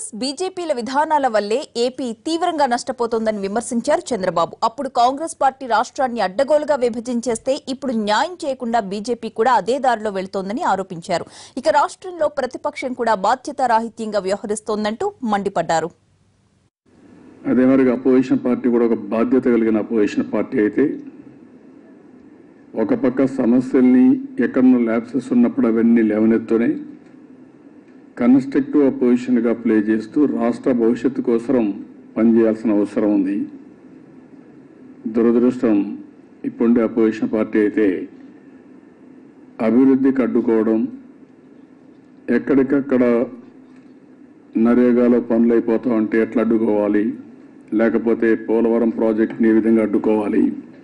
కాంగ్రెస్ బీజేపీల విధానాల వల్లే ఏపీ తీవ్రంగా నష్టపోతోందని విమర్శించారు చంద్రబాబు అప్పుడు కాంగ్రెస్ పార్టీ రాష్ట్రాన్ని అడ్డగోలుగా విభజించేస్తే ఇప్పుడు న్యాయం చేయకుండా బీజేపీ కూడా అదే దారిలో వెళుతోందని ఆరోపించారు ఇక రాష్ట్రంలో ప్రతిపక్షం కూడా బాధ్యతారాహిత్యంగా వ్యవహరిస్తోందంటూ మండిపడ్డారు అదే మరి అపోజిషన్ పార్టీ కూడా ఒక బాధ్యత కలిగిన అపోజిషన్ పార్టీ అయితే ఒక పక్క సమస్యల్ని ఎక్కడన్నా ల్యాబ్సెస్ ఉన్నప్పుడు అవన్నీ లేవనెత్తునే కన్స్ట్రక్టివ్ అపోజిషన్గా ప్లే చేస్తూ రాష్ట్ర భవిష్యత్తు కోసం పనిచేయాల్సిన అవసరం ఉంది దురదృష్టం ఇప్పుండే అపోజిషన్ పార్టీ అయితే అభివృద్ధికి అడ్డుకోవడం ఎక్కడికక్కడ నరేగాలో పనులు అయిపోతా ఉంటే ఎట్లా అడ్డుకోవాలి లేకపోతే పోలవరం ప్రాజెక్ట్ని ఏ విధంగా అడ్డుకోవాలి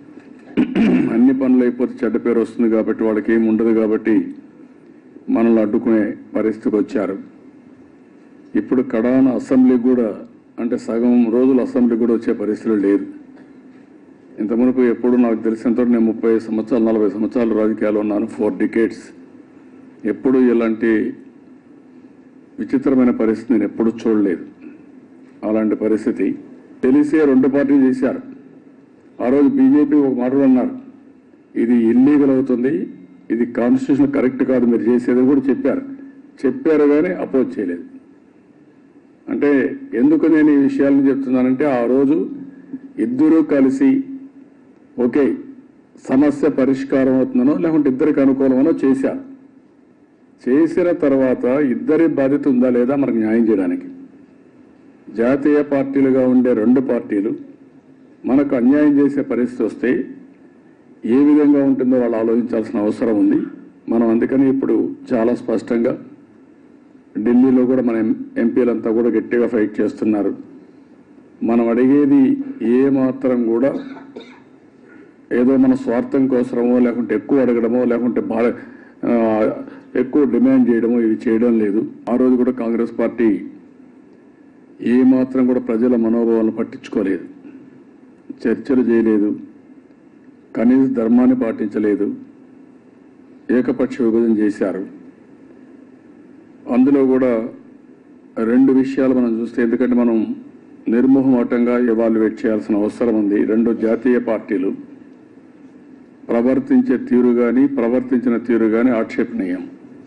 అన్ని పనులు అయిపోతే చెడ్డ పేరు వస్తుంది కాబట్టి వాళ్ళకి ఏమి ఉండదు కాబట్టి మనల్ని అడ్డుకునే పరిస్థితికి వచ్చారు ఇప్పుడు కడాన అసెంబ్లీ కూడా అంటే సగం రోజులు అసెంబ్లీ కూడా వచ్చే పరిస్థితులు లేదు ఇంత మునుపు ఎప్పుడు నాకు తెలిసినంత వరకు నేను ముప్పై సంవత్సరాలు నలభై సంవత్సరాలు రాజకీయాలు ఉన్నాను ఫోర్ డికేట్స్ ఎప్పుడు ఇలాంటి విచిత్రమైన పరిస్థితి నేను ఎప్పుడూ చూడలేదు అలాంటి పరిస్థితి తెలిసే రెండు పార్టీలు చేశారు ఆ రోజు బీజేపీ ఒక మాటలు అన్నారు ఇది ఇల్లీగల్ అవుతుంది ఇది కాన్స్టిట్యూషన్ కరెక్ట్ కాదు మీరు చేసేది కూడా చెప్పారు చెప్పారు కానీ అపోజ్ చేయలేదు అంటే ఎందుకు నేను ఈ విషయాలను చెప్తున్నానంటే ఆ రోజు ఇద్దరూ కలిసి ఓకే సమస్య పరిష్కారం అవుతుందనో లేకుంటే ఇద్దరికి అనుకూలమనో చేశారు చేసిన తర్వాత ఇద్దరి బాధ్యత ఉందా లేదా మనకు న్యాయం చేయడానికి జాతీయ పార్టీలుగా ఉండే రెండు పార్టీలు మనకు అన్యాయం చేసే పరిస్థితి వస్తే ఏ విధంగా ఉంటుందో వాళ్ళు ఆలోచించాల్సిన అవసరం ఉంది మనం అందుకని ఇప్పుడు చాలా స్పష్టంగా ఢిల్లీలో కూడా మన ఎం- ఎంపీలంతా కూడా గట్టిగా ఫైట్ చేస్తున్నారు మనం అడిగేది ఏ మాత్రం కూడా ఏదో మన స్వార్థం కోసమో లేకుంటే ఎక్కువ అడగడమో లేకుంటే బాగా ఆ, ఎక్కువ డిమాండ్ చేయడమో ఇవి చేయడం లేదు ఆ రోజు కూడా కాంగ్రెస్ పార్టీ ఏ మాత్రం కూడా ప్రజల మనోభావాలను పట్టించుకోలేదు చర్చలు చేయలేదు కనీస ధర్మాన్ని పాటించలేదు ఏకపక్ష విభజన చేశారు అందులో కూడా రెండు విషయాలు మనం చూస్తే ఎందుకంటే మనం నిర్మోహమాటంగా ఎవాల్యుయేట్ చేయాల్సిన అవసరం ఉంది రెండు జాతీయ పార్టీలు ప్రవర్తించే తీరు కానీ ప్రవర్తించిన తీరు కానీ ఆక్షేపణీయం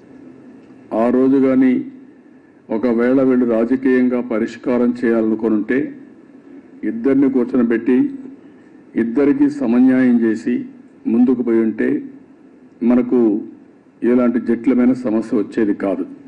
ఆ రోజు కానీ ఒకవేళ వీళ్ళు రాజకీయంగా పరిష్కారం చేయాలనుకుని ఉంటే ఇద్దరిని కూర్చొని ఇద్దరికి సమన్యాయం చేసి ముందుకు పోయి ఉంటే మనకు ఎలాంటి జటిలమైన సమస్య వచ్చేది కాదు